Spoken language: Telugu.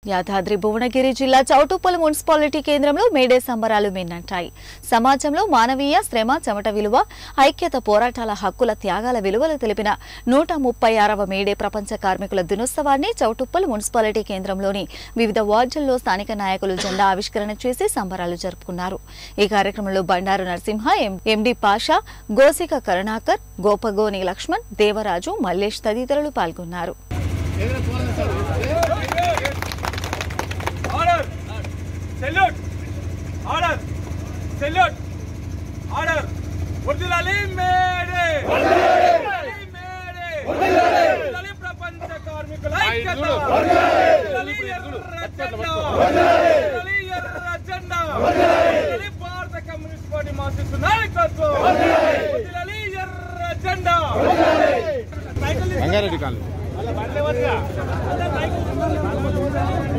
యాదాద్రి భువనగిరి జిల్లా చౌటుప్పల్ మున్సిపాలిటీ కేంద్రంలో మేడే సంబరాలు మిన్నంటాయి సమాజంలో మానవీయ శ్రమ చెమట విలువ ఐక్యత పోరాటాల హక్కుల త్యాగాల విలువలు తెలిపిన నూట ముప్పై ఆరవ మేడే ప్రపంచ కార్మికుల దినోత్సవాన్ని చౌటుప్పల్ మున్సిపాలిటీ కేంద్రంలోని వివిధ వార్డుల్లో స్థానిక నాయకులు జెండా ఆవిష్కరణ చేసి సంబరాలు జరుపుకున్నారు ఈ కార్యక్రమంలో బండారు నరసింహ ఎం- ఎండి పాషా గోసిక కరుణాకర్ గోపగోని లక్ష్మణ్ దేవరాజు మల్లేష్ తదితరులు పాల్గొన్నారు Order! Salute! Order! Salute! Order! వర్ధిల్లాలి మేడే! వర్ధిల్లాలి మేడే! వర్ధిల్లాలి ప్రపంచ కార్మికుల ఐక్యత! వర్ధిల్లాలి ఎర్ర జెండా! వర్ధిల్లాలి ఎర్ర జెండా! వర్ధిల్లాలి భారత కమ్యూనిస్ట్ పార్టీ మార్క్సిస్ట్ నాయకత్వం! వర్ధిల్లాలి ఎర్ర జెండా! రంగారెడ్డి కాలనీ అలా బండి వద్దుగా. అలా బైక్